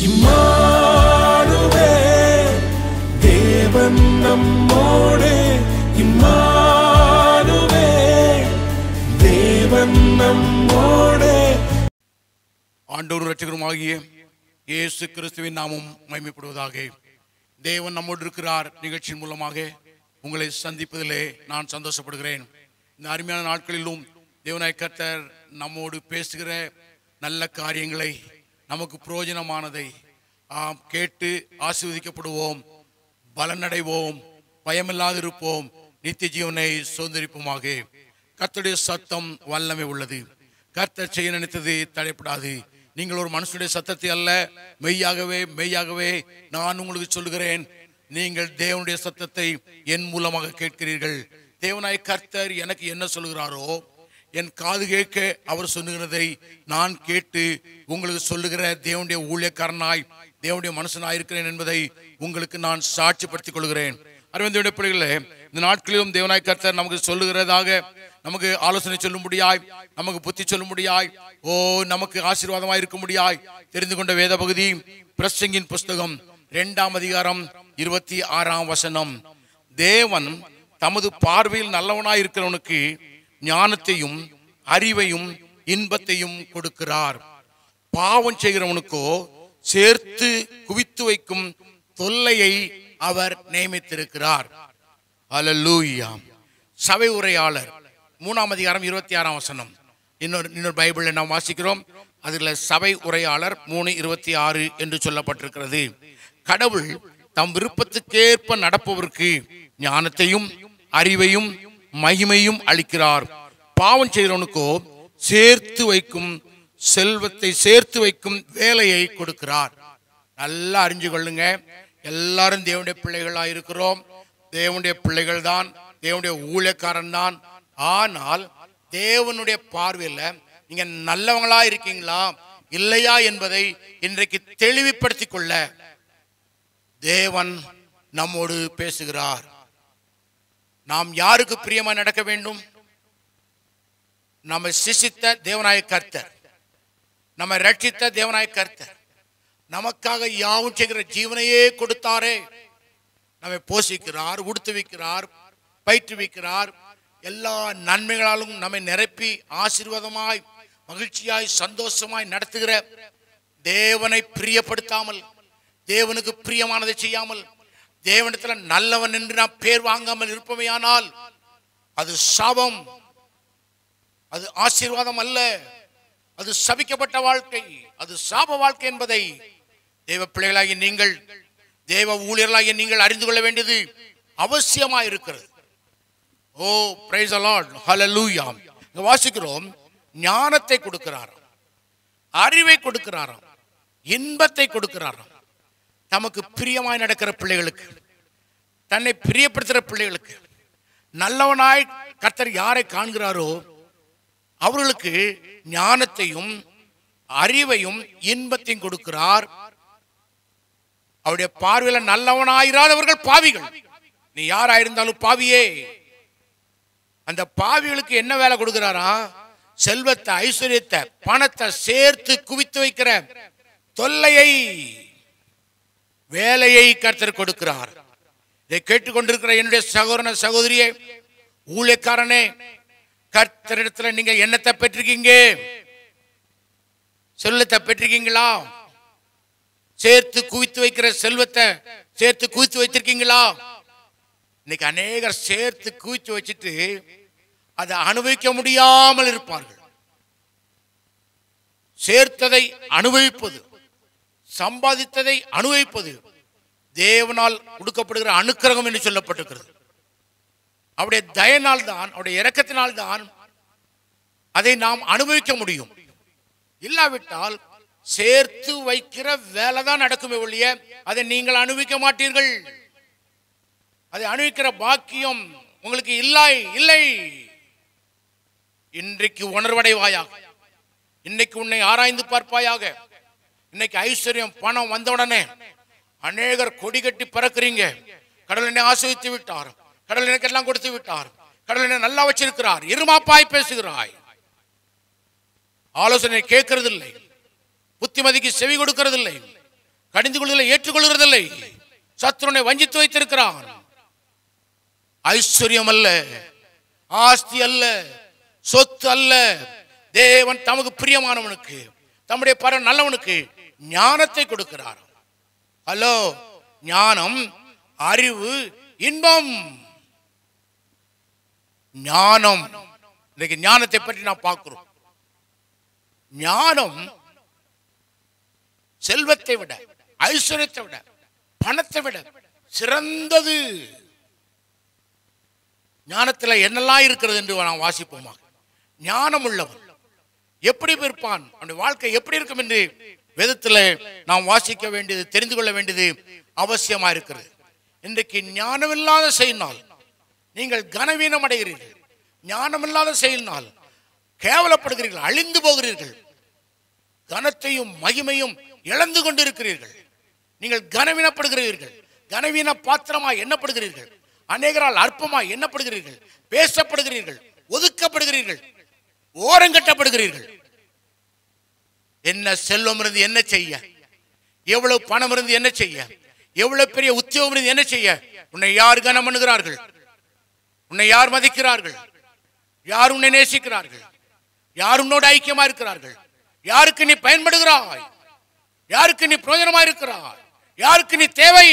இம்மானுவே தேவன் நம்மோடே இம்மானுவே தேவன் நம்மோடே ஆண்டவர் ரட்சகருமாகிய இயேசு கிறிஸ்துவின் நாமம் மகிமைப்படுவதாக தேவன் நம்மோடு இருக்கிறார் நிகழ்ச்சியின் மூலமாக உங்களை சந்திப்பதிலே நான் சந்தோஷப்படுகிறேன் இந்த அருமையான நாட்களிலும் தேவனாய் கர்த்தர் நம்மோடு பேசுகிற நல்ல காரியங்களை நமக்கு பிரயோஜனமானதை ஆம் கேட்டு ஆசீர்வதிக்கப்படுவோம் பலனடைவோம் பயமில்லாதிருப்போம் நித்திய ஜீவனை சுதந்திரிப்போமாக கர்த்தருடைய சத்தம் வல்லமை உள்ளது கர்த்தர் செய்ய நினைத்தது தடைப்படாது நீங்கள் ஒரு மனுஷனுடைய சத்தத்தை அல்ல மெய்யாகவே மெய்யாகவே நான் உங்களுக்கு சொல்லுகிறேன் நீங்கள் தேவனுடைய சத்தத்தை என் மூலமாக கேட்கிறீர்கள் தேவனாய் கர்த்தர் எனக்கு என்ன சொல்லுகிறாரோ என் காது கேட்க அவர் சொல்லுகிறதை நான் கேட்டு உங்களுக்கு சொல்லுகிற தேவனுடைய ஊழியக்காரனாய் தேவனுடைய மனுஷனாய் இருக்கிறேன் என்பதை உங்களுக்கு நான் சாட்சிப்படுத்திக் கொள்கிறேன் அரவிந்தோடைய பிள்ளைகளே இந்த நாட்களிலும் தேவனாய் கர்த்தர் நமக்கு சொல்லுகிறதாக நமக்கு ஆலோசனை சொல்லும்படியாய் நமக்கு புத்தி சொல்லும்படியாய் ஓ நமக்கு ஆசீர்வாதமாய் இருக்கும்படியாய் தெரிந்து கொண்ட வேத பகுதி பிரசங்கின் புஸ்தகம் இரண்டாம் அதிகாரம் இருபத்தி ஆறாம் வசனம் தேவன் தமது பார்வையில் நல்லவனாய் இருக்கிறவனுக்கு ஞானத்தையும் அறிவையும் இன்பத்தையும் கொடுக்கிறார் பாவம் செய்கிறவனுக்கோ சேர்த்து குவித்து வைக்கும் தொல்லையை அவர் நியமித்திருக்கிறார் அல்லூயா சபை உரையாளர் மூணாம் அதிகாரம் இருபத்தி ஆறாம் வசனம் இன்னொரு இன்னொரு பைபிளில் நாம் வாசிக்கிறோம் அதில் சபை உரையாளர் மூணு இருபத்தி ஆறு என்று சொல்லப்பட்டிருக்கிறது கடவுள் தம் விருப்பத்துக்கேற்ப நடப்பவருக்கு ஞானத்தையும் அறிவையும் மகிமையும் அளிக்கிறார் பாவம் செய்கிறவனுக்கோ சேர்த்து வைக்கும் செல்வத்தை சேர்த்து வைக்கும் வேலையை கொடுக்கிறார் நல்லா அறிஞ்சு கொள்ளுங்க எல்லாரும் தேவனுடைய பிள்ளைகளா இருக்கிறோம் தேவனுடைய பிள்ளைகள் தான் தேவனுடைய ஊழியக்காரன் தான் ஆனால் தேவனுடைய பார்வையில் நீங்க நல்லவங்களா இருக்கீங்களா இல்லையா என்பதை இன்றைக்கு தெளிவுபடுத்திக் கொள்ள தேவன் நம்மோடு பேசுகிறார் நாம் யாருக்கு பிரியமா நடக்க வேண்டும் நம்மை சிசித்த தேவனாய கர்த்தர் நம்மை ரட்சித்த தேவனாய கர்த்தர் நமக்காக யாவும் செய்கிற ஜீவனையே கொடுத்தாரே நம்மை போஷிக்கிறார் உடுத்துவிக்கிறார் பயிற்றுவிக்கிறார் எல்லா நன்மைகளாலும் நம்மை நிரப்பி ஆசீர்வாதமாய் மகிழ்ச்சியாய் சந்தோஷமாய் நடத்துகிற தேவனை பிரியப்படுத்தாமல் தேவனுக்கு பிரியமானதை செய்யாமல் தேவனிடத்துல நல்லவன் என்று நாம் பேர் வாங்காமல் இருப்பவையானால் அது சாபம் அது ஆசீர்வாதம் அல்ல அது சபிக்கப்பட்ட வாழ்க்கை அது சாப வாழ்க்கை என்பதை தேவ பிள்ளைகளாகிய நீங்கள் தேவ ஊழியர்களாகிய நீங்கள் அறிந்து கொள்ள வேண்டியது அவசியமா இருக்கிறது ஓ பிரைஸ் அலாட் ஹalleluya இங்க வாசிக்கிறோம் ஞானத்தை கொடுக்கிறாராம் அறிவை கொடுக்கிறாராம் இன்பத்தை கொடுக்கிறாராம் தமக்கு பிரியமாய் நடக்கிற பிள்ளைகளுக்கு தன்னை பிரியப்படுத்துகிற பிள்ளைகளுக்கு நல்லவனாய் கர்த்தர் யாரை காண்கிறாரோ அவர்களுக்கு ஞானத்தையும் அறிவையும் இன்பத்தையும் கொடுக்கிறார் அவருடைய பார்வையில நல்லவனாயிராதவர்கள் பாவிகள் நீ யாராயிருந்தாலும் பாவியே அந்த பாவிகளுக்கு என்ன வேலை கொடுக்கிறாரா செல்வத்தை ஐஸ்வர்யத்தை பணத்தை சேர்த்து குவித்து வைக்கிற தொல்லையை வேலையை கர்த்தர் கொடுக்கிறார் இதை கேட்டுக்கொண்டிருக்கிற என்னுடைய சகோதரன சகோதரியே ஊழியக்காரனே கர்த்தரிடத்துல நீங்க என்னத்தை பெற்றிருக்கீங்க செல்வத்தை பெற்றிருக்கீங்களா சேர்த்து குவித்து வைக்கிற செல்வத்தை சேர்த்து குவித்து வைத்திருக்கீங்களா இன்னைக்கு அநேகர் சேர்த்து குவித்து வச்சுட்டு அதை அனுபவிக்க முடியாமல் இருப்பார்கள் சேர்த்ததை அனுபவிப்பது சம்பாதித்ததை அனுபவிப்பது தேவனால் கொடுக்கப்படுகிற அனுக்கிரகம் என்று சொல்லப்பட்டிருக்கிறது அவருடைய தயனால் தான் அவருடைய இரக்கத்தினால் தான் அதை நாம் அனுபவிக்க முடியும் இல்லாவிட்டால் சேர்த்து வைக்கிற வேலை தான் நடக்குமே ஒழிய அதை நீங்கள் அனுபவிக்க மாட்டீர்கள் அதை அனுபவிக்கிற பாக்கியம் உங்களுக்கு இல்லை இல்லை இன்றைக்கு உணர்வடைவாயாக இன்னைக்கு உன்னை ஆராய்ந்து பார்ப்பாயாக இன்னைக்கு ஐஸ்வர்யம் பணம் வந்தவுடனே அநேகர் கொடி கட்டி பறக்குறீங்க கடவுள் என்னை ஆசிரித்து விட்டார் கடவுள் எனக்கு எல்லாம் கொடுத்து விட்டார் கடவுள் என்னை நல்லா வச்சிருக்கிறார் இருமாப்பாய் பேசுகிறாய் ஆலோசனை கேட்கறதில்லை புத்திமதிக்கு செவி கொடுக்கறதில்லை கடிந்து கொள்வதில்லை ஏற்றுக்கொள்கிறதில்லை சத்துருனை வஞ்சித்து வைத்திருக்கிறான் ஐஸ்வர்யம் அல்ல ஆஸ்தி அல்ல சொத்து அல்ல தேவன் தமக்கு பிரியமானவனுக்கு தம்முடைய பர நல்லவனுக்கு ஞானத்தை கொடுக்கிறார் ஹலோ ஞானம் அறிவு இன்பம் ஞானம் இன்னைக்கு ஞானத்தை பற்றி நான் பார்க்கிறோம் ஞானம் செல்வத்தை விட ஐஸ்வர்யத்தை விட பணத்தை விட சிறந்தது ஞானத்துல என்னெல்லாம் இருக்கிறது என்று நாம் வாசிப்போமாக ஞானம் உள்ளவன் எப்படி இருப்பான் அவனுடைய வாழ்க்கை எப்படி இருக்கும் என்று வேதத்துல நாம் வாசிக்க வேண்டியது தெரிந்து கொள்ள வேண்டியது அவசியமா இருக்கிறது இன்றைக்கு ஞானமில்லாத செய்யினால் நீங்கள் கனவீனம் அடைகிறீர்கள் ஞானமில்லாத செயலினால் கேவலப்படுகிறீர்கள் அழிந்து போகிறீர்கள் கனத்தையும் மகிமையும் இழந்து கொண்டிருக்கிறீர்கள் நீங்கள் கனவீனப்படுகிறீர்கள் கனவீன பாத்திரமாய் எண்ணப்படுகிறீர்கள் அநேகரால் அற்பமாய் எண்ணப்படுகிறீர்கள் பேசப்படுகிறீர்கள் ஒதுக்கப்படுகிறீர்கள் ஓரங்கட்டப்படுகிறீர்கள் என்ன செல்வம் இருந்து என்ன செய்ய எவ்வளவு பணம் இருந்து என்ன செய்ய எவ்வளவு பெரிய உத்தியோகம் இருந்து என்ன செய்ய உன்னை யார் கனம் பண்ணுகிறார்கள் உன்னை யார் மதிக்கிறார்கள் யார் உன்னை நேசிக்கிறார்கள் யார் உன்னோடு ஐக்கியமா இருக்கிறார்கள் யாருக்கு நீ பயன்படுகிறாய் யாருக்கு நீ பிரயோஜனமா இருக்கிறாய் யாருக்கு நீ தேவை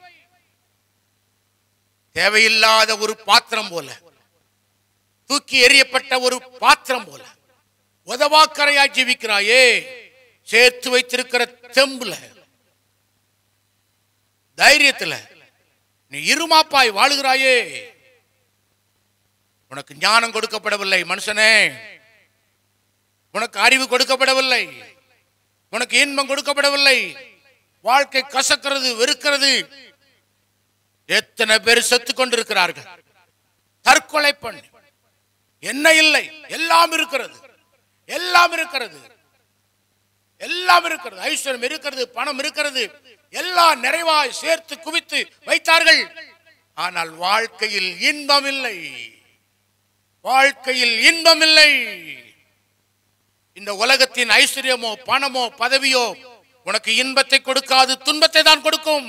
தேவையில்லாத ஒரு பாத்திரம் போல தூக்கி எறியப்பட்ட ஒரு பாத்திரம் போல உதவாக்கரையாய் ஜீவிக்கிறாயே சேர்த்து வைத்திருக்கிற தெம்புல தைரியத்துல நீ இருமாப்பாய் வாழுகிறாயே உனக்கு ஞானம் கொடுக்கப்படவில்லை மனுஷனே உனக்கு அறிவு கொடுக்கப்படவில்லை உனக்கு இன்பம் கொடுக்கப்படவில்லை வாழ்க்கை கசக்கிறது வெறுக்கிறது எத்தனை பேர் செத்து கொண்டிருக்கிறார்கள் தற்கொலை பண்ணி என்ன இல்லை எல்லாம் இருக்கிறது எல்லாம் இருக்கிறது எல்லாம் இருக்கிறது ஐஸ்வர்யம் இருக்கிறது பணம் இருக்கிறது எல்லாம் நிறைவாய் சேர்த்து குவித்து வைத்தார்கள் ஆனால் வாழ்க்கையில் இன்பம் இல்லை வாழ்க்கையில் இன்பம் இல்லை இந்த உலகத்தின் ஐஸ்வர்யமோ பணமோ பதவியோ உனக்கு இன்பத்தை கொடுக்காது துன்பத்தை தான் கொடுக்கும்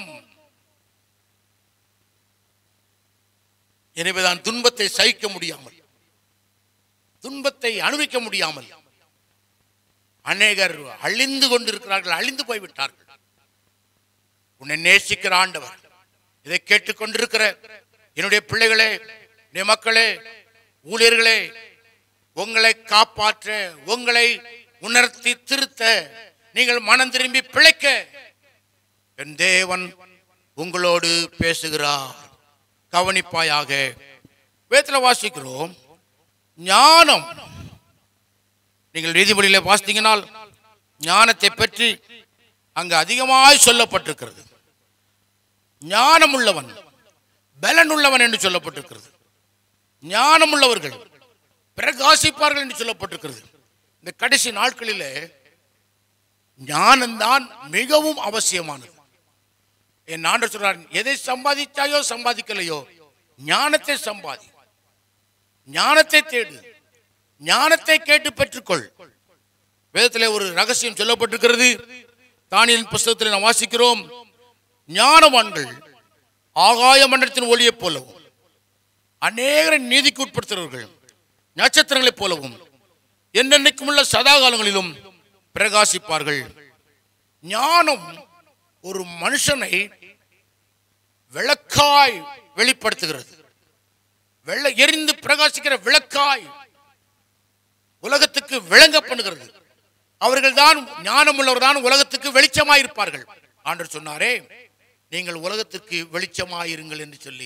எனவேதான் துன்பத்தை சகிக்க முடியாமல் துன்பத்தை அனுபவிக்க முடியாமல் அநேகர் அழிந்து கொண்டிருக்கிறார்கள் அழிந்து போய்விட்டார்கள் உன்னை நேசிக்கிற ஆண்டவர் இதை கேட்டுக்கொண்டிருக்கிற என்னுடைய பிள்ளைகளே என்னுடைய மக்களே ஊழியர்களே உங்களை காப்பாற்ற உங்களை உணர்த்தி திருத்த நீங்கள் மனம் திரும்பி பிழைக்க என் தேவன் உங்களோடு பேசுகிறார் கவனிப்பாயாக வேத்துல வாசிக்கிறோம் ஞானம் நீங்கள் நீதிமொழியில வாசித்தீங்கனால் ஞானத்தை பற்றி அங்கு அதிகமாய் சொல்லப்பட்டிருக்கிறது ஞானம் உள்ளவன் பலன் உள்ளவன் என்று சொல்லப்பட்டிருக்கிறது ஞானம் உள்ளவர்கள் பிரகாசிப்பார்கள் என்று சொல்லப்பட்டிருக்கிறது இந்த கடைசி நாட்களிலே ஞானம்தான் மிகவும் அவசியமானது என் ஆண்டவர் சொல்றார் எதை சம்பாதித்தாயோ சம்பாதிக்கலையோ ஞானத்தை சம்பாதி ஞானத்தை தேடு ஞானத்தை கேட்டு பெற்றுக்கொள் வேதத்திலே ஒரு ரகசியம் சொல்லப்பட்டிருக்கிறது தானியல் புஸ்தகத்தில் நாம் வாசிக்கிறோம் ஞானவான்கள் ஆகாய மண்டலத்தின் ஒளியைப் போலவும் அநேகரை நீதிக்கு உட்படுத்துகிறவர்கள் நட்சத்திரங்களைப் போலவும் என்னென்னைக்கும் உள்ள சதா காலங்களிலும் பிரகாசிப்பார்கள் ஞானம் ஒரு மனுஷனை விளக்காய் வெளிப்படுத்துகிறது வெள்ள எரிந்து பிரகாசிக்கிற விளக்காய் உலகத்துக்கு விளங்க பண்ணுகிறது அவர்கள் தான் ஞானம் உள்ளவர் தான் உலகத்துக்கு வெளிச்சமாய் இருப்பார்கள் ஆண்டவர் சொன்னாரே நீங்கள் உலகத்திற்கு வெளிச்சமாயிருங்கள் என்று சொல்லி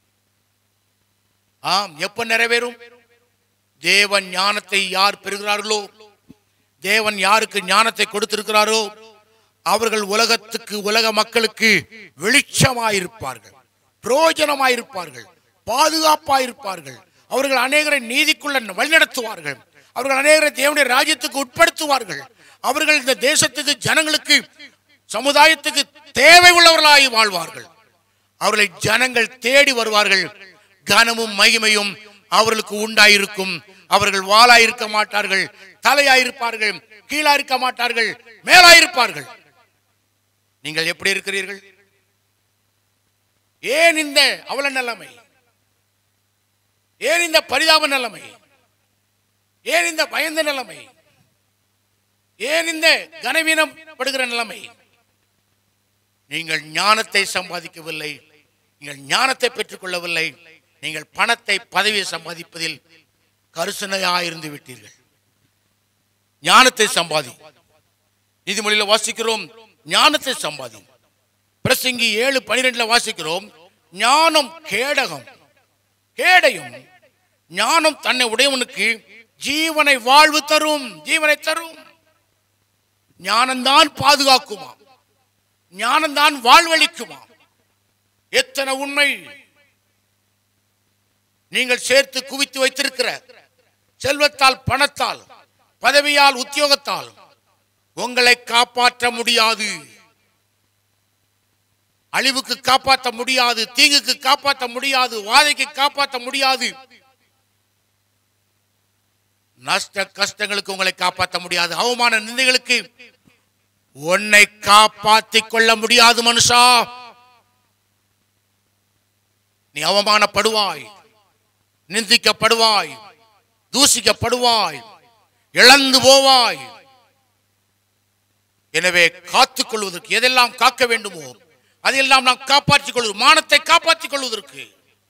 ஆம் எப்ப நிறைவேறும் தேவன் ஞானத்தை யார் பெறுகிறார்களோ தேவன் யாருக்கு ஞானத்தை கொடுத்திருக்கிறாரோ அவர்கள் உலகத்துக்கு உலக மக்களுக்கு வெளிச்சமாயிருப்பார்கள் பிரயோஜனமாயிருப்பார்கள் பாதுகாப்பாயிருப்பார்கள் அவர்கள் அநேகரை நீதிக்குள்ள வழிநடத்துவார்கள் அவர்கள் அநேகரை தேவனுடைய ராஜ்யத்துக்கு உட்படுத்துவார்கள் அவர்கள் இந்த தேசத்துக்கு ஜனங்களுக்கு சமுதாயத்துக்கு தேவை உள்ளவர்களாய் வாழ்வார்கள் அவர்களை ஜனங்கள் தேடி வருவார்கள் கனமும் மகிமையும் அவர்களுக்கு உண்டாயிருக்கும் அவர்கள் வாளாயிருக்க மாட்டார்கள் தலையாயிருப்பார்கள் கீழாயிருக்க மாட்டார்கள் மேலாயிருப்பார்கள் நீங்கள் எப்படி இருக்கிறீர்கள் ஏன் இந்த அவல நிலைமை ஏன் இந்த பரிதாப நிலைமை ஏன் இந்த பயந்த நிலைமை ஏன் இந்த கனவீனப்படுகிற நிலைமை நீங்கள் ஞானத்தை சம்பாதிக்கவில்லை நீங்கள் ஞானத்தை பெற்றுக்கொள்ளவில்லை நீங்கள் பணத்தை பதவியை சம்பாதிப்பதில் கருசனையாயிருந்து விட்டீர்கள் ஞானத்தை சம்பாதி நீதிமொழியில் வாசிக்கிறோம் ஞானத்தை சம்பாதி பிரசங்கி ஏழு பனிரெண்டுல வாசிக்கிறோம் ஞானம் கேடகம் கேடயம் ஞானம் தன்னை உடையவனுக்கு ஜீவனை வாழ்வு தரும் ஜீவனை தரும் ஞானம்தான் பாதுகாக்குமா ஞானம்தான் வாழ்வளிக்குமா எத்தனை உண்மை நீங்கள் சேர்த்து குவித்து வைத்திருக்கிற செல்வத்தால் பணத்தால் பதவியால் உத்தியோகத்தால் உங்களை காப்பாற்ற முடியாது அழிவுக்கு காப்பாற்ற முடியாது தீங்குக்கு காப்பாற்ற முடியாது வாதைக்கு காப்பாற்ற முடியாது நஷ்ட கஷ்டங்களுக்கு உங்களை காப்பாற்ற முடியாது அவமான நிந்தைகளுக்கு உன்னை காப்பாற்றிக் கொள்ள முடியாது மனுஷா நீ அவமானப்படுவாய் நிந்திக்கப்படுவாய் தூசிக்கப்படுவாய் இழந்து போவாய் எனவே காத்துக் கொள்வதற்கு எதெல்லாம் காக்க வேண்டுமோ அதையெல்லாம் நாம் காப்பாற்றிக் கொள்வது மானத்தை காப்பாற்றிக் கொள்வதற்கு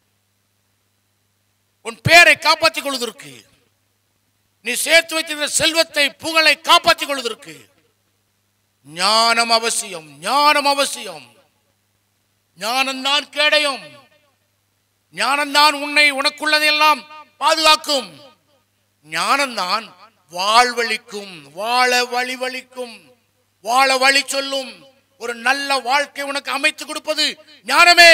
உன் பேரை காப்பாற்றிக் கொள்வதற்கு நீ சேர்த்து வைத்திருந்த செல்வத்தை புகழை காப்பாற்றிக் கொள்வதற்கு ஞானம் அவசியம் ஞானம் அவசியம் ஞானம்தான் கேடயம் ஞானம்தான் உன்னை உனக்குள்ளதையெல்லாம் பாதுகாக்கும் ஞானம்தான் வாழ்வழிக்கும் வாழ வழிவழிக்கும் வாழ வழி சொல்லும் ஒரு நல்ல வாழ்க்கை உனக்கு அமைத்து கொடுப்பது ஞானமே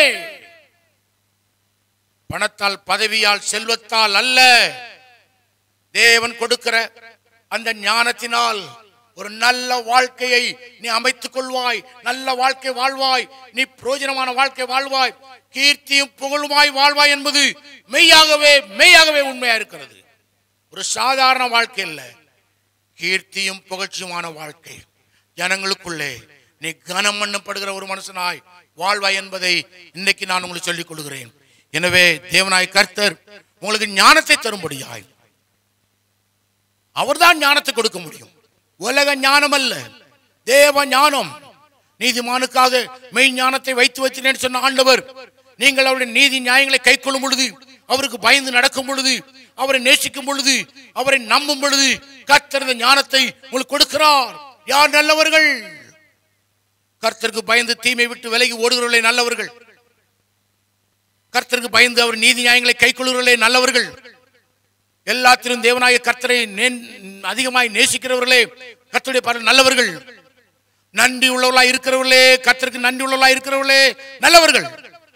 பணத்தால் பதவியால் செல்வத்தால் அல்ல தேவன் கொடுக்கிற அந்த ஞானத்தினால் ஒரு நல்ல வாழ்க்கையை நீ அமைத்துக் கொள்வாய் நல்ல வாழ்க்கை வாழ்வாய் நீ பிரயோஜனமான வாழ்க்கை வாழ்வாய் கீர்த்தியும் புகழுமாய் வாழ்வாய் என்பது மெய்யாகவே மெய்யாகவே உண்மையா இருக்கிறது ஒரு சாதாரண வாழ்க்கை இல்ல கீர்த்தியும் புகழ்ச்சியுமான வாழ்க்கை ஜனங்களுக்குள்ளே நீ கனம் பண்ணப்படுகிற ஒரு மனுஷனாய் வாழ்வாய் என்பதை இன்னைக்கு நான் உங்களுக்கு சொல்லிக் கொள்கிறேன் எனவே தேவனாய் கர்த்தர் உங்களுக்கு ஞானத்தை தரும்படியாய் அவர்தான் ஞானத்தை கொடுக்க முடியும் உலக ஞானம் அல்ல தேவ ஞானம் நீதிமானுக்காக மெய் ஞானத்தை வைத்து வச்சினேன்னு சொன்ன ஆண்டவர் நீங்கள் அவருடைய நீதி நியாயங்களை கை கொள்ளும் பொழுது அவருக்கு பயந்து நடக்கும் பொழுது அவரை நேசிக்கும் பொழுது அவரை நம்பும் பொழுது கர்த்தர் இந்த ஞானத்தை உங்களுக்கு கொடுக்கிறார் யார் நல்லவர்கள் கர்த்தருக்கு பயந்து தீமை விட்டு விலகி ஓடுகிறவர்களே நல்லவர்கள் கர்த்தருக்கு பயந்து அவர் நீதி நியாயங்களை கை கொள்கிறவர்களே நல்லவர்கள் எல்லாத்திலும் தேவனாய கர்த்தரை நே- அதிகமாய் நேசிக்கிறவர்களே கர்த்தருடைய பாரு நல்லவர்கள் நன்றி உள்ளவர்களா இருக்கிறவர்களே கர்த்தருக்கு நன்றி உள்ளவர்களா இருக்கிறவர்களே நல்லவர்கள்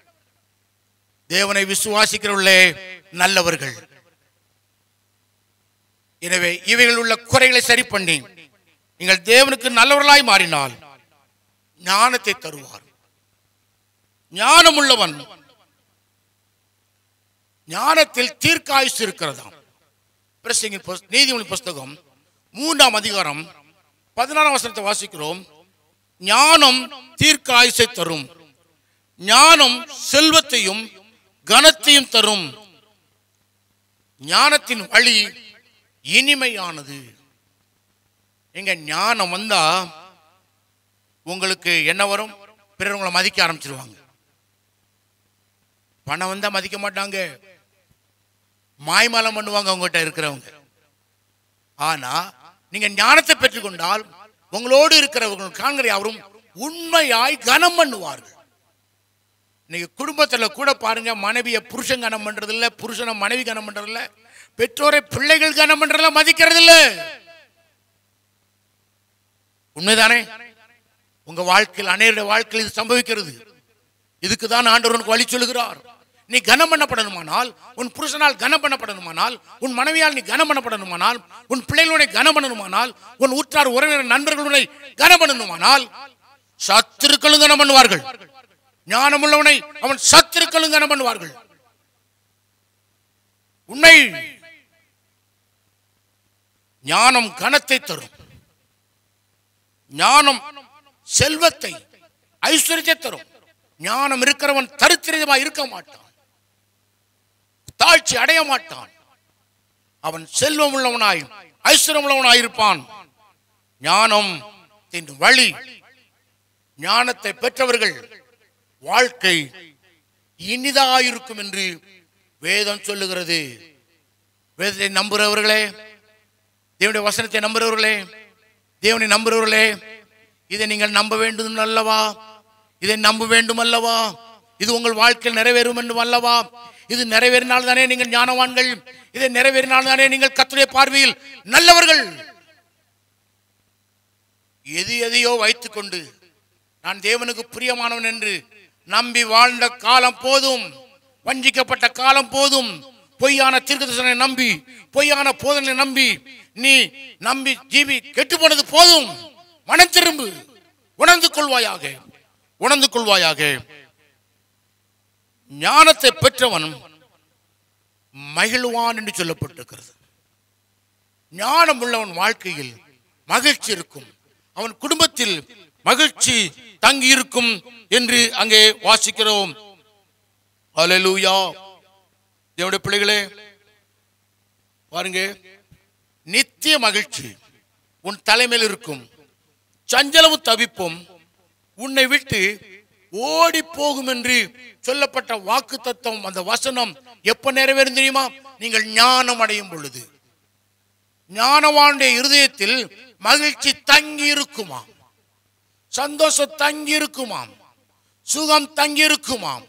தேவனை விசுவாசிக்கிறவர்களே நல்லவர்கள் எனவே இவைகள் உள்ள குறைகளை சரி பண்ணி நீங்கள் தேவனுக்கு நல்லவர்களாய் மாறினால் ஞானத்தை தருவார் ஞானம் உள்ளவன் ஞானத்தில் தீர்க்காயுசு இருக்கிறதாம் பிரசங்கி புஸ்- நீதிமொழி புஸ்தகம் மூன்றாம் அதிகாரம் பதினாறாம் வசனத்தை வாசிக்கிறோம் ஞானம் தீர்க்காயுசை தரும் ஞானம் செல்வத்தையும் கனத்தையும் தரும் ஞானத்தின் வழி இனிமையானது எங்க ஞானம் வந்தா உங்களுக்கு என்ன வரும் பிறர் உங்களை மதிக்க ஆரம்பிச்சிருவாங்க பணம் வந்தா மதிக்க மாட்டாங்க மாய்மாலம் பண்ணுவாங்க உங்ககிட்ட இருக்கிறவங்க ஆனா நீங்க ஞானத்தை பெற்றுக்கொண்டால் உங்களோடு இருக்கிறவர்கள் காண்கிற யாவரும் உண்மையாய் கனம் பண்ணுவார்கள் இன்னைக்கு குடும்பத்துல கூட பாருங்க மனைவியை புருஷன் கனம் பண்றது இல்ல புருஷனை மனைவி கனம் பண்றது இல்ல பெற்றோரை பிள்ளைகள் கனம் பண்றதுல மதிக்கிறது இல்ல உண்மைதானே உங்க வாழ்க்கையில் அநேருடைய வாழ்க்கையில் இது சம்பவிக்கிறது இதுக்கு தான் ஆண்டவர் உனக்கு வழி சொல்லுகிறார் நீ கனம் பண்ணப்படணுமானால் உன் புருஷனால் கனம் பண்ணப்படணுமானால் உன் மனைவியால் நீ கனம் பண்ணப்படணுமானால் உன் பிள்ளைகளுடைய கனம் பண்ணணுமானால் உன் உற்றார் உறவினர் நண்பர்களுடைய கனம் பண்ணணுமானால் சத்துருக்களும் கனம் பண்ணுவார்கள் ஞானமுள்ளவனை அவன் சத்துருக்களும் கனம் பண்ணுவார்கள் உண்மை ஞானம் கனத்தை தரும் ஞானம் செல்வத்தை ஐஸ்வர்யத்தை தரும் ஞானம் இருக்கிறவன் தரித்திரமா இருக்க மாட்டான் தாழ்ச்சி அடைய மாட்டான் அவன் செல்வம் உள்ளவனாய் ஐஸ்வர்யம் உள்ளவனாய் இருப்பான் ஞானம் வழி ஞானத்தை பெற்றவர்கள் வாழ்க்கை இனிதாயிருக்கும் என்று வேதம் சொல்லுகிறது வேதத்தை நம்புறவர்களே தேவனுடைய வசனத்தை நம்புறவர்களே தேவனை நம்புறவர்களே இதை நீங்கள் நம்ப வேண்டும் அல்லவா இதை நம்ப வேண்டும் அல்லவா இது உங்கள் வாழ்க்கையில் நிறைவேறும் என்று அல்லவா இது நிறைவேறினால் தானே நீங்கள் ஞானவான்கள் இதை நிறைவேறினால் தானே நீங்கள் கத்துடைய பார்வையில் நல்லவர்கள் எது எதையோ வைத்துக்கொண்டு நான் தேவனுக்கு பிரியமானவன் என்று நம்பி வாழ்ந்த காலம் போதும் வஞ்சிக்கப்பட்ட காலம் போதும் பொய்யான தீர்க்கதரிசனை நம்பி பொய்யான போதனை நம்பி நீ நம்பி ஜீவி கெட்டு போனது போதும் மனம் திரும்பு உணர்ந்து கொள்வாயாக உணர்ந்து கொள்வாயாக ஞானத்தை பெற்றவன் மகிழ்வான் என்று சொல்லப்பட்டிருக்கிறது ஞானம் உள்ளவன் வாழ்க்கையில் மகிழ்ச்சி இருக்கும் அவன் குடும்பத்தில் மகிழ்ச்சி தங்கி இருக்கும் என்று அங்கே வாசிக்கிறோம் அல்லேலூயா தேவனுடைய பிள்ளைகளே பாருங்க நித்திய மகிழ்ச்சி உன் தலைமையில் இருக்கும் சஞ்சலமும் தவிப்பும் உன்னை விட்டு ஓடி போகும் என்று சொல்லப்பட்ட வாக்கு தத்துவம் அந்த வசனம் எப்ப நிறைவேறும் தெரியுமா நீங்கள் ஞானம் அடையும் பொழுது ஞானவானுடைய இருதயத்தில் மகிழ்ச்சி தங்கி இருக்குமாம் சந்தோஷம் தங்கி இருக்குமாம் சுகம் தங்கி இருக்குமாம்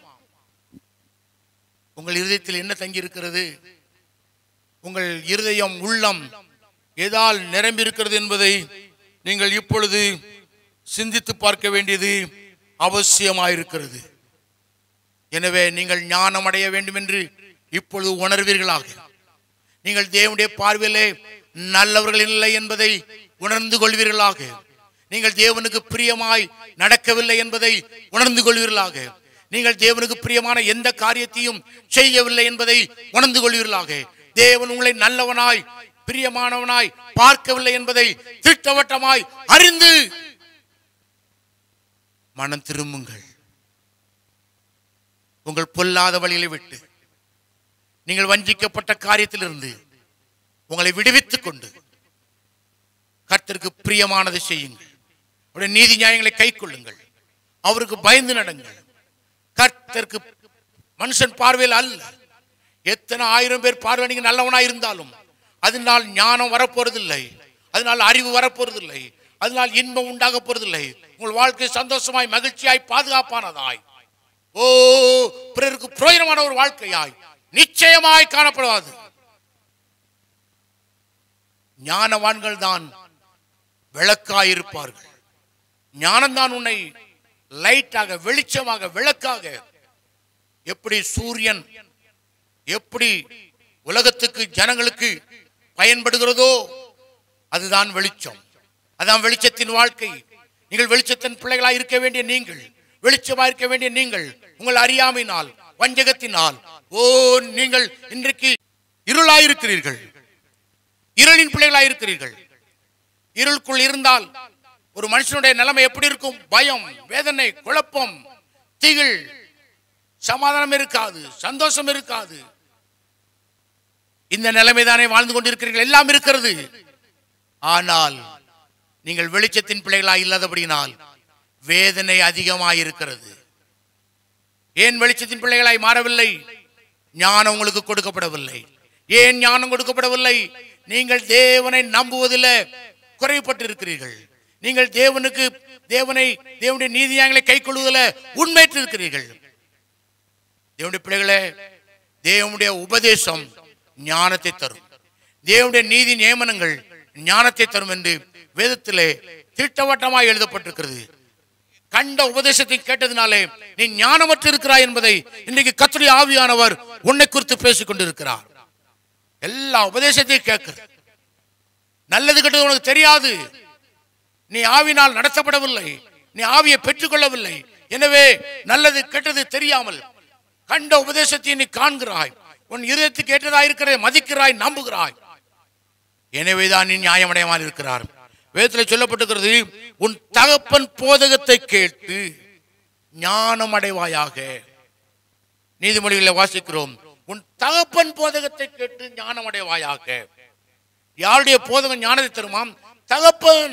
உங்கள் இருதயத்தில் என்ன தங்கி இருக்கிறது உங்கள் இருதயம் உள்ளம் எதால் நிரம்பி இருக்கிறது என்பதை நீங்கள் இப்பொழுது சிந்தித்து பார்க்க வேண்டியது அவசியமாயிருக்கிறது எனவே நீங்கள் ஞானம் அடைய வேண்டும் என்று இப்பொழுது உணர்வீர்களாக நீங்கள் தேவனுடைய பார்வையிலே நல்லவர்கள் இல்லை என்பதை உணர்ந்து கொள்வீர்களாக நீங்கள் தேவனுக்கு பிரியமாய் நடக்கவில்லை என்பதை உணர்ந்து கொள்வீர்களாக நீங்கள் தேவனுக்கு பிரியமான எந்த காரியத்தையும் செய்யவில்லை என்பதை உணர்ந்து கொள்வீர்களாக தேவன் உங்களை நல்லவனாய் பிரியமானவனாய் பார்க்கவில்லை என்பதை திட்டவட்டமாய் அறிந்து மனம் திரும்புங்கள் உங்கள் பொல்லாத வழியிலே விட்டு நீங்கள் வஞ்சிக்கப்பட்ட காரியத்திலிருந்து உங்களை விடுவித்துக் கொண்டு கர்த்தருக்கு பிரியமானதை செய்யுங்கள் அவருடைய நீதி நியாயங்களை கை கொள்ளுங்கள் அவருக்கு பயந்து நடங்கள் கர்த்தருக்கு மனுஷன் பார்வையில் அல்ல எத்தனை ஆயிரம் பேர் பார்வை நீங்க நல்லவனா இருந்தாலும் அதனால் ஞானம் வரப்போறதில்லை அதனால் அறிவு வரப்போறதில்லை அதனால் இன்பம் உண்டாக போறதில்லை உங்கள் வாழ்க்கை சந்தோஷமாய் மகிழ்ச்சியாய் பாதுகாப்பானதாய் ஓ பிறருக்கு பிரயோஜனமான ஒரு வாழ்க்கையாய் நிச்சயமாய் காணப்படாது ஞானவான்கள் தான் விளக்காயிருப்பார்கள் ஞானம்தான் உன்னை லைட்டாக வெளிச்சமாக விளக்காக எப்படி சூரியன் எப்படி உலகத்துக்கு ஜனங்களுக்கு பயன்படுகிறதோ அதுதான் வெளிச்சம் அதான் வெளிச்சத்தின் வாழ்க்கை நீங்கள் வெளிச்சத்தின் பிள்ளைகளாய் இருக்க வேண்டிய நீங்கள் வெளிச்சமா இருக்க வேண்டிய நீங்கள் உங்கள் அறியாமையினால் வஞ்சகத்தினால் ஓ நீங்கள் இன்றைக்கு இருளாயிருக்கிறீர்கள் இருளின் பிள்ளைகளாய் இருக்கிறீர்கள் இருளுக்குள் இருந்தால் ஒரு மனுஷனுடைய நிலைமை எப்படி இருக்கும் பயம் வேதனை குழப்பம் திகில் சமாதானம் இருக்காது சந்தோஷம் இருக்காது இந்த நிலைமை தானே வாழ்ந்து கொண்டிருக்கிறீர்கள் எல்லாம் இருக்கிறது ஆனால் நீங்கள் வெளிச்சத்தின் பிள்ளைகளாய் இல்லாதபடியினால் வேதனை அதிகமாயிருக்கிறது ஏன் வெளிச்சத்தின் பிள்ளைகளாய் மாறவில்லை ஞானம் உங்களுக்கு கொடுக்கப்படவில்லை ஏன் ஞானம் கொடுக்கப்படவில்லை நீங்கள் தேவனை நம்புவதில் குறைப்பட்டிருக்கிறீர்கள் நீங்கள் தேவனுக்கு தேவனை தேவனுடைய நீதியாங்களை கை கொள்வதில் உண்மையற்று இருக்கிறீர்கள் தேவனுடைய பிள்ளைகளே தேவனுடைய உபதேசம் ஞானத்தை தரும் தேவனுடைய நீதி நியமனங்கள் ஞானத்தை தரும் என்று வேதத்திலே திட்டவட்டமாய் எழுதப்பட்டிருக்கிறது கண்ட உபதேசத்தை கேட்டதினாலே நீ ஞானமற்று இருக்கிறாய் என்பதை இன்றைக்கு கத்துடைய ஆவியானவர் உன்னை குறித்து பேசிக் கொண்டிருக்கிறார் எல்லா உபதேசத்தையும் கேட்கிற நல்லது கெட்டது உனக்கு தெரியாது நீ ஆவினால் நடத்தப்படவில்லை நீ ஆவியை பெற்றுக்கொள்ளவில்லை எனவே நல்லது கெட்டது தெரியாமல் கண்ட உபதேசத்தை நீ காண்கிறாய் உன் இருதயத்துக்கு ஏற்றதா இருக்கிறதை மதிக்கிறாய் நம்புகிறாய் எனவேதான் நீ நியாயமடையமாக இருக்கிறார் வேதத்தில் சொல்லப்பட்டிருக்கிறது உன் தகப்பன் போதகத்தை கேட்டு ஞானம் அடைவாயாக நீதிமொழிகளை வாசிக்கிறோம் உன் தகப்பன் போதகத்தை கேட்டு ஞானம் அடைவாயாக யாருடைய போதகம் ஞானத்தை தருமாம் தகப்பன்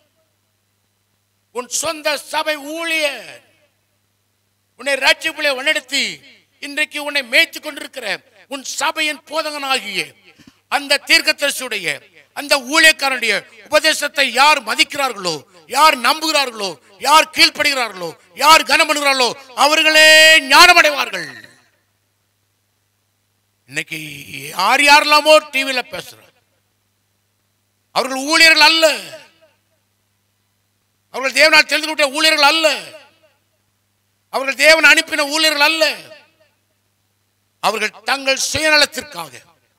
உன் சொந்த சபை ஊழியர் உன்னை ராட்சியப்பிள்ளை வழிநடத்தி இன்றைக்கு உன்னை மேய்த்து கொண்டிருக்கிற உன் சபையின் போதகனாகிய அந்த தீர்க்கதரிசியுடைய அந்த ஊழியக்காரனுடைய உபதேசத்தை யார் மதிக்கிறார்களோ யார் நம்புகிறார்களோ யார் கீழ்ப்படுகிறார்களோ யார் கனம் பண்ணுகிறார்களோ அவர்களே ஞானமடைவார்கள் இன்னைக்கு யார் யாரெல்லாமோ டிவியில பேசுறாங்க அவர்கள் ஊழியர்கள் அல்ல அவர்கள் தேவனால் தெரிந்து கொண்ட ஊழியர்கள் அல்ல அவர்கள் தேவன் அனுப்பின ஊழியர்கள் அல்ல அவர்கள் தங்கள் சுயநலத்திற்காக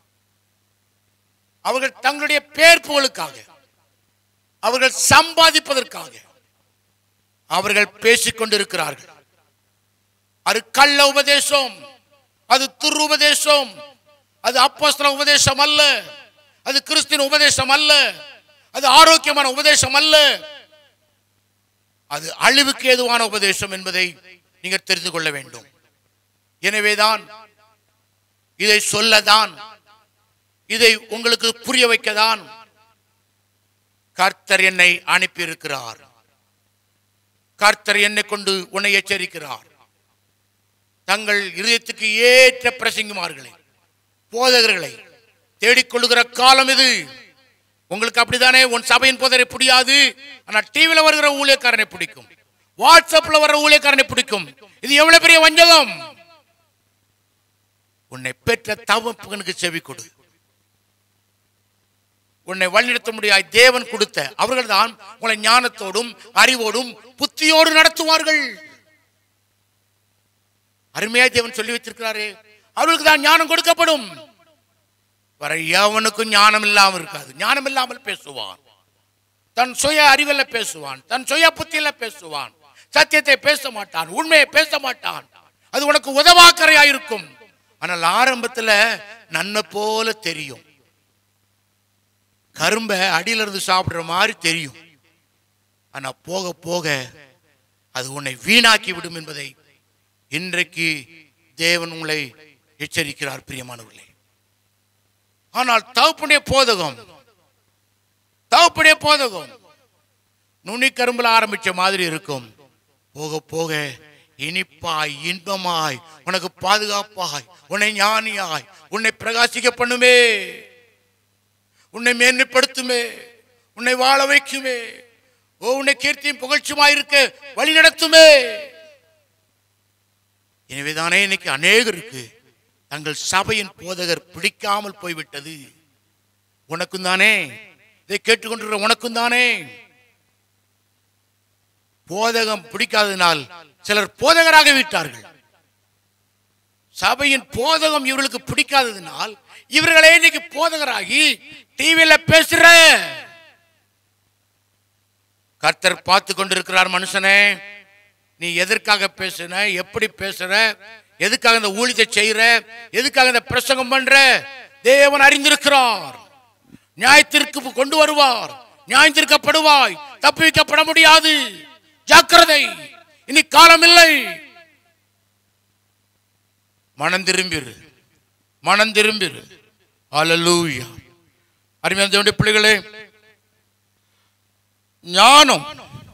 அவர்கள் தங்களுடைய பேர் புகழுக்காக அவர்கள் சம்பாதிப்பதற்காக அவர்கள் பேசிக் கொண்டிருக்கிறார்கள் அது கள்ள உபதேசம் அது துரு உபதேசம் அது அப்போஸ்தல உபதேசம் அல்ல அது கிறிஸ்தின் உபதேசம் அல்ல அது ஆரோக்கியமான உபதேசம் அல்ல அது அழிவுக்கு ஏதுவான உபதேசம் என்பதை நீங்கள் தெரிந்து கொள்ள வேண்டும் எனவேதான் இதை சொல்லதான் இதை உங்களுக்கு புரிய வைக்கதான் கர்த்தர் என்னை அனுப்பியிருக்கிறார் கர்த்தர் என்னை கொண்டு உன்னை எச்சரிக்கிறார் தங்கள் இதயத்துக்கு ஏற்ற பிரசங்கிமார்களை போதகர்களை தேடிக்கொள்ளுகிற காலம் இது உங்களுக்கு அப்படித்தானே உன் சபையின் போதரை பிடியாது ஆனா டிவில வருகிற ஊழியக்காரனை பிடிக்கும் வாட்ஸ்அப்ல வர்ற ஊழியக்காரனை பிடிக்கும் இது எவ்வளவு பெரிய வஞ்சகம் உன்னை பெற்ற தவப்பனுக்கு செவி கொடு உன்னை வழிநடத்த முடியாய் தேவன் கொடுத்த அவர்கள்தான் உங்களை ஞானத்தோடும் அறிவோடும் புத்தியோடு நடத்துவார்கள் அருமையாய் தேவன் சொல்லி வச்சிருக்கிறாரே அவர்களுக்கு தான் ஞானம் கொடுக்கப்படும் வர எவனுக்கும் ஞானம் இல்லாமல் இருக்காது ஞானம் இல்லாமல் பேசுவான் தன் சுய அறிவில பேசுவான் தன் சுய புத்தியில பேசுவான் சத்தியத்தை பேச மாட்டான் உண்மையை பேச மாட்டான் அது உனக்கு உதவாக்கரையா இருக்கும் ஆனால் ஆரம்பத்துல நன்மை போல தெரியும் கரும்பை அடியில இருந்து சாப்பிடுற மாதிரி தெரியும் ஆனா போக போக அது உன்னை வீணாக்கி விடும் என்பதை இன்றைக்கு தேவன் உங்களை எச்சரிக்கிறார் பிரியமானவர்களே ஆனால் தகப்புடைய போதகம் தகப்புடைய போதகம் நுனி கரும்புல ஆரம்பிச்ச மாதிரி இருக்கும் போக போக இனிப்பாய் இன்பமாய் உனக்கு பாதுகாப்பாய் உன்னை ஞானியாய் உன்னை பிரகாசிக்க பண்ணுமே உன்னை மேன்மைப்படுத்துமே உன்னை வாழ வைக்குமே ஓ உன்னை கீர்த்தியும் புகழ்ச்சியுமாய் இருக்க வழி நடத்துமே எனவேதானே இன்னைக்கு அநேகருக்கு தங்கள் சபையின் போதகர் பிடிக்காமல் போய்விட்டது உனக்கும் தானே இதை கேட்டுக்கொண்டிருக்கிற உனக்கும் தானே போதகம் பிடிக்காததினால் சிலர் போதகராக விட்டார்கள் சபையின் போதகம் இவர்களுக்கு பிடிக்காததினால் இவர்களே இன்னைக்கு போதகராகி டிவியில பேசுற கர்த்தர் பார்த்து கொண்டிருக்கிறார் மனுஷனே நீ எதற்காக பேசுன எப்படி பேசுற எதுக்காக இந்த ஊழியத்தை செய்யற எதுக்காக இந்த பிரசங்கம் பண்ற தேவன் அறிந்திருக்கிறார் நியாயத்திற்கு கொண்டு வருவார் நியாயத்திற்கப்படுவாய் தப்புவிக்கப்பட முடியாது ஜாக்கிரதை இனி காலம் இல்லை மனம் திரும்பிரு மனம் திரும்பிரு அல்லூயா அருமையான தேவனுடைய பிள்ளைகளே ஞானம்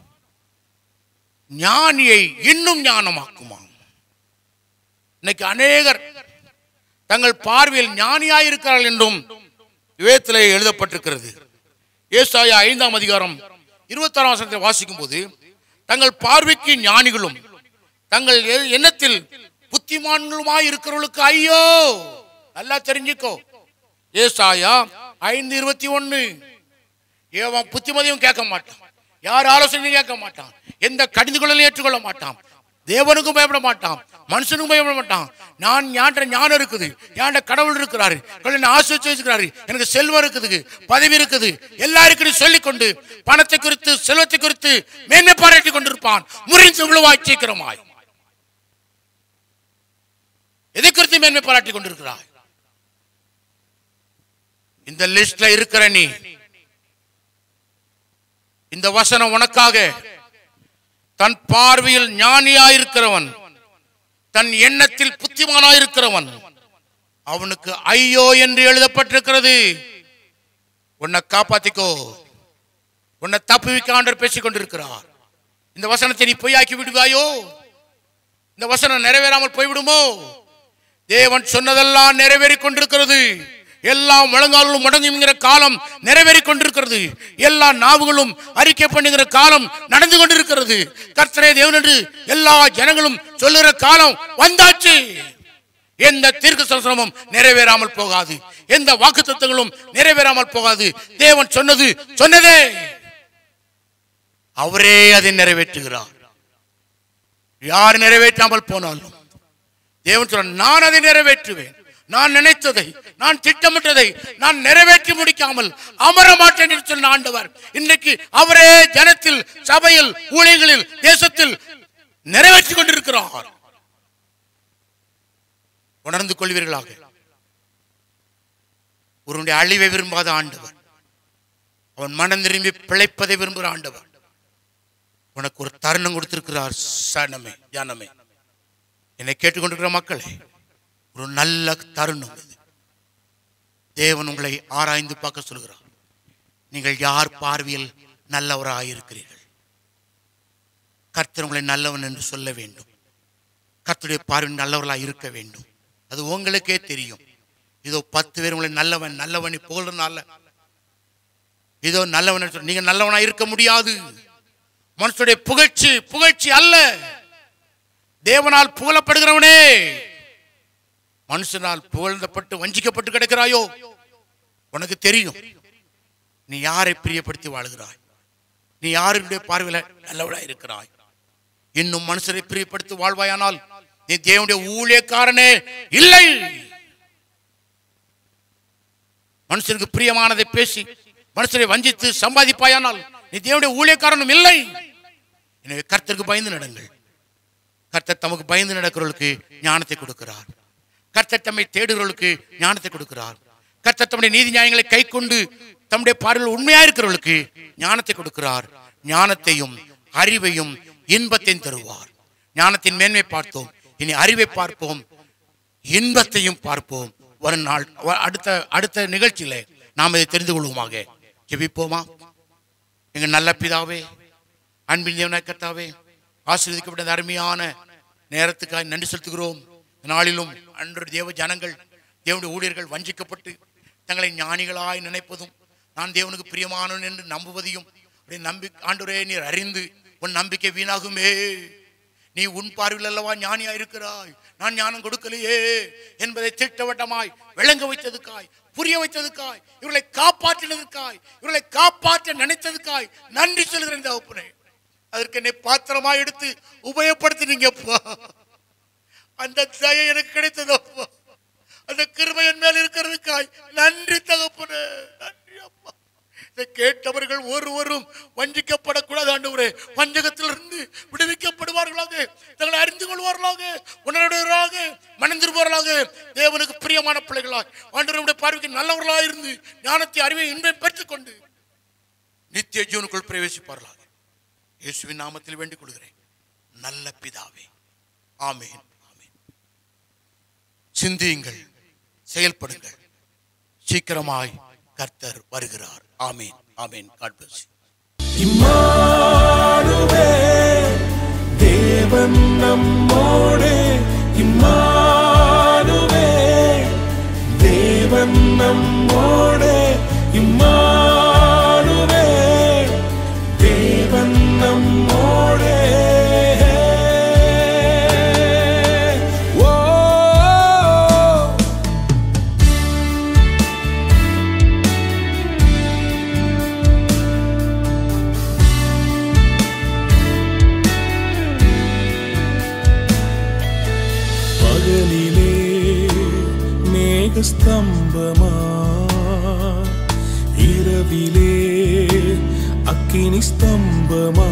ஞானியை இன்னும் ஞானமாக்குமா இன்னைக்கு அநேகர் தங்கள் பார்வையில் ஞானியாயிருக்கிறார்கள் என்றும் வேதத்திலே எழுதப்பட்டிருக்கிறது ஏசாயா ஐந்தாம் அதிகாரம் இருபத்தாறாம் வசனத்தை வாசிக்கும் போது தங்கள் பார்வைக்கு ஞானிகளும் தங்கள் எ- எண்ணத்தில் புத்திமான்களுமாய் இருக்கிறவர்களுக்கு ஐயோ நல்லா தெரிஞ்சுக்கோ ஏசாயா ஐந்து இருபத்தி ஒன்னு ஏவன் புத்திமதியும் கேட்க மாட்டான் யார் ஆலோசனையும் கேட்க மாட்டான் எந்த கடிந்து கொள்ளலையும் ஏற்றுக்கொள்ள மாட்டான் தேவனுக்கும் பயப்பட மாட்டான் மனுஷனுக்கும் பயப்பட மாட்டான் நான் ஞான்ற ஞானம் இருக்குது ஞாண்ட கடவுள் இருக்கிறாரு கடவுள் என்னை ஆசிரிச்சு வச்சிருக்கிறாரு எனக்கு செல்வம் இருக்குது பதவி இருக்குது எல்லாருக்கும் சொல்லிக்கொண்டு பணத்தை குறித்து செல்வத்தை குறித்து மேன்மை பாராட்டி கொண்டிருப்பான் முறிந்து விழுவாய் சீக்கிரமாய் எதை குறித்து மேன்மை பாராட்டி கொண்டிருக்கிறாய் இந்த லிஸ்ட்ல இருக்கிற நீ இந்த வசனம் உனக்காக தன் பார்வையில் ஞானியாயிருக்கிறவன் தன் எண்ணத்தில் புத்திமானாயிருக்கிறவன் அவனுக்கு ஐயோ என்று எழுதப்பட்டிருக்கிறது உன்னை காப்பாத்திக்கோ உன்னை தப்புவிக்க ஆண்டவர் பேசிக் கொண்டிருக்கிறார் இந்த வசனத்தை நீ பொய்யாக்கி விடுவாயோ இந்த வசனம் நிறைவேறாமல் போய்விடுமோ தேவன் சொன்னதெல்லாம் நிறைவேறிக் கொண்டிருக்கிறது எல்லா முழங்காலும் முடங்குங்கிற காலம் நிறைவேறிக் கொண்டிருக்கிறது எல்லா நாவுகளும் அறிக்கை பண்ணுகிற காலம் நடந்து கொண்டிருக்கிறது கர்த்தரே தேவன் என்று எல்லா ஜனங்களும் சொல்லுகிற காலம் வந்தாச்சு எந்த தீர்க்க தரிசனமும் நிறைவேறாமல் போகாது எந்த வாக்கு நிறைவேறாமல் போகாது தேவன் சொன்னது சொன்னதே அவரே அதை நிறைவேற்றுகிறார் யார் நிறைவேற்றாமல் போனாலும் தேவன் சொல்ற நான் அதை நிறைவேற்றுவேன் நான் நினைத்ததை நான் திட்டமிட்டதை நான் நிறைவேற்றி முடிக்காமல் அமர மாட்டேன் என்று சொன்ன ஆண்டவர் இன்றைக்கு அவரே ஜனத்தில் சபையில் ஊழியர்களில் தேசத்தில் நிறைவேற்றி கொண்டிருக்கிறார் உணர்ந்து கொள்வீர்களாக ஒருவனுடைய அழிவை விரும்பாத ஆண்டவர் அவன் மனம் திரும்பி பிழைப்பதை விரும்புகிற ஆண்டவர் உனக்கு ஒரு தருணம் கொடுத்திருக்கிறார் சனமே ஜனமே என்னை கேட்டுக்கொண்டிருக்கிற மக்களே ஒரு நல்ல தருணம் இது தேவன் உங்களை ஆராய்ந்து பார்க்க சொல்கிறார் நீங்கள் யார் பார்வையில் நல்லவராயிருக்கிறீர்கள் கர்த்தர் உங்களை நல்லவன் என்று சொல்ல வேண்டும் கர்த்தருடைய பார்வையில் நல்லவர்களாக இருக்க வேண்டும் அது உங்களுக்கே தெரியும் இதோ பத்து பேர் உங்களை நல்லவன் நல்லவன் புகழ்றதுனால இதோ நல்லவன் சொல்ல நீங்க நல்லவனா இருக்க முடியாது மனுஷனுடைய புகழ்ச்சி புகழ்ச்சி அல்ல தேவனால் புகழப்படுகிறவனே மனுஷனால் புகழ்ந்தப்பட்டு வஞ்சிக்கப்பட்டு கிடக்கிறாயோ உனக்கு தெரியும் நீ யாரை பிரியப்படுத்தி வாழுகிறாய் நீ யாருடைய பார்வையில நல்லவளா இருக்கிறாய் இன்னும் மனுஷரை பிரியப்படுத்தி வாழ்வாயானால் நீ தேவனுடைய ஊழியக்காரனே இல்லை மனுஷனுக்கு பிரியமானதை பேசி மனுஷரை வஞ்சித்து சம்பாதிப்பாயானால் நீ தேவனுடைய ஊழியக்காரனும் இல்லை எனவே கர்த்தருக்கு பயந்து நடங்கள் கர்த்தர் தமக்கு பயந்து நடக்கிறவர்களுக்கு ஞானத்தை கொடுக்கிறார் கர்த்தர் தம்மை தேடுகிறவர்களுக்கு ஞானத்தை கொடுக்கிறார் கர்த்தர் தம்முடைய நீதி நியாயங்களை கை கொண்டு தம்முடைய பார்வையில் உண்மையா இருக்கிறவர்களுக்கு ஞானத்தை கொடுக்கிறார் ஞானத்தையும் அறிவையும் இன்பத்தையும் தருவார் ஞானத்தின் மேன்மை பார்த்தோம் இனி அறிவை பார்ப்போம் இன்பத்தையும் பார்ப்போம் ஒரு நாள் வ- அடுத்த அடுத்த நிகழ்ச்சியில நாம் இதை தெரிந்து கொள்வோமாக ஜெபிப்போமா எங்க நல்ல பிதாவே அன்பின் தேவனாய் கர்த்தாவே ஆசீர்வதிக்கப்பட்ட இந்த அருமையான நேரத்துக்காக நன்றி செலுத்துகிறோம் இந்த நாளிலும் அன்று தேவ ஜனங்கள் தேவனுடைய ஊழியர்கள் வஞ்சிக்கப்பட்டு தங்களை ஞானிகளாய் நினைப்பதும் நான் தேவனுக்கு பிரியமானவன் என்று நம்புவதையும் அப்படியே நம்பி ஆண்டவரே நீர் அறிந்து உன் நம்பிக்கை வீணாகுமே நீ உன் பார்வையில் அல்லவா ஞானியா இருக்கிறாய் நான் ஞானம் கொடுக்கலையே என்பதை திட்டவட்டமாய் விளங்க வைத்ததுக்காய் புரிய வைத்ததுக்காய் இவர்களை காப்பாற்றினதுக்காய் இவர்களை காப்பாற்ற நினைத்ததுக்காய் நன்றி சொல்கிறேன் தகப்பனே அதற்கு என்னை பாத்திரமா எடுத்து உபயோகப்படுத்தினீங்கப்பா அந்த தயை எனக்கு கிடைத்ததப்பா அந்த கிருபை என் மேல் இருக்கிறதுக்காய் நன்றி தகப்பனே நன்றி அப்பா இதை கேட்டவர்கள் ஒருவரும் வஞ்சிக்கப்படக்கூடாது ஆண்டவரே வஞ்சகத்திலிருந்து விடுவிக்கப்படுவார்களாக தங்களை அறிந்து கொள்வார்களாக உணர்வுடையவர்களாக மணந்திருப்பவர்களாக தேவனுக்கு பிரியமான பிள்ளைகளாய் ஆண்டவருடைய பார்வைக்கு நல்லவர்களாக இருந்து ஞானத்தை அறிவை இன்பை பெற்றுக்கொண்டு நித்திய ஜீவனுக்குள் பிரவேசிப்பார்களாக இயேசுவின் நாமத்தில் வேண்டிக் கொள்கிறேன் நல்ல பிதாவே ஆமென் ஆமென் சிந்தியுங்கள் செயல்படுங்கள் சீக்கிரமாய் கர்த்தர் வருகிறார் ஆமீன் ஆமீன் காட் பிளஸ் இம்மானுவே தேவன் நம்மோடே இம்மானுவே தேவன் நம்மோடே இம்மானுவே தேவன் நம்மோடே ஓ பகலிலே மேகஸ்தம்பமா இரவிலே அக்கினி ஸ்தம்பமா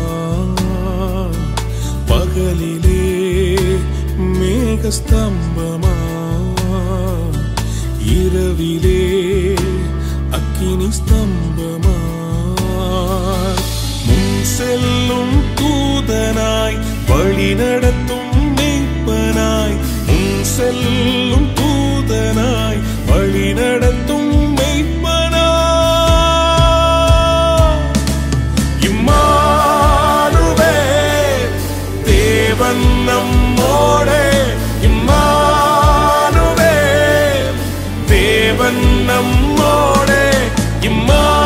பகலிலே மேகஸ்தம்பமா இரவிலே அக்கினி ஸ்தம்பமா முன் செல்லும் தூதனாய் வழி நடத்தும் மெய்ப்பனாய் உன் செல்லும் தூதனாய் வழி நடத்தும் மெய்ப்பனாய் இம்மானுவே தேவன் நம்மோடே இம்மானுவே தேவன் நம்மோடே இம்மா